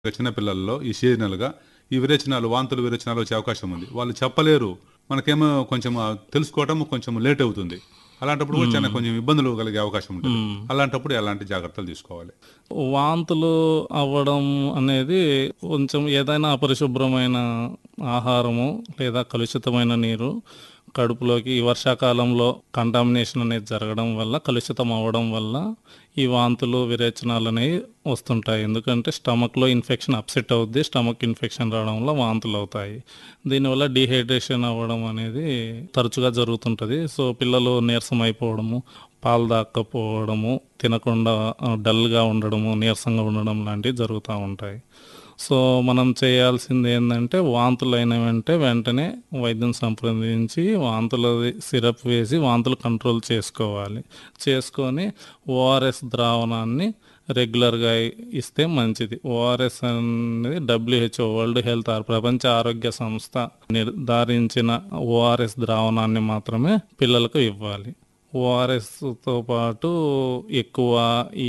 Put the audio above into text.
చిన్నపిల్లల్లో ఈ సీజనల్గా ఈ విరేచనాలు వాంతులు విరేచనాలు వచ్చే అవకాశం ఉంది వాళ్ళు చెప్పలేరు మనకేమో కొంచెం ఆ తెలుసుకోవటం కొంచెం లేట్ అవుతుంది అలాంటప్పుడు కూడా చాలా కొంచెం ఇబ్బందులు కలిగే అవకాశం ఉంటుంది అలాంటప్పుడు ఎలాంటి జాగ్రత్తలు తీసుకోవాలి వాంతులు అవ్వడం అనేది కొంచెం ఏదైనా అపరిశుభ్రమైన ఆహారము లేదా కలుషితమైన నీరు కడుపులోకి ఈ వర్షాకాలంలో కంటామినేషన్ అనేది జరగడం వల్ల కలుషితం అవ్వడం వల్ల ఈ వాంతులు విరేచనాలు అనేవి వస్తుంటాయి ఎందుకంటే స్టమక్లో ఇన్ఫెక్షన్ అప్సెట్ అవుద్ది స్టమక్ ఇన్ఫెక్షన్ రావడం వల్ల వాంతులు అవుతాయి దీనివల్ల డీహైడ్రేషన్ అవ్వడం అనేది తరచుగా జరుగుతుంటుంది సో పిల్లలు నీరసం అయిపోవడము పాలు దాక్కపోవడము తినకుండా ఆ, డల్గా ఉండడము నీరసంగా ఉండడం లాంటివి జరుగుతూ ఉంటాయి సో మనం చేయాల్సింది ఏంటంటే వాంతులు అయిన వెంటనే వెంటనే వైద్యం సంప్రదించి వాంతుల సిరప్ వేసి వాంతులు కంట్రోల్ చేసుకోవాలి చేసుకొని ఓఆర్ఎస్ ద్రావణాన్ని రెగ్యులర్గా ఇస్తే మంచిది ఓఆర్ఎస్ అనేది డబ్ల్యూహెచ్ఓ వరల్డ్ హెల్త్ ఆర్ ప్రపంచ ఆరోగ్య సంస్థ నిర్ధారించిన ఓఆర్ఎస్ ద్రావణాన్ని మాత్రమే పిల్లలకు ఇవ్వాలి ఓఆర్ఎస్తో పాటు ఎక్కువ ఈ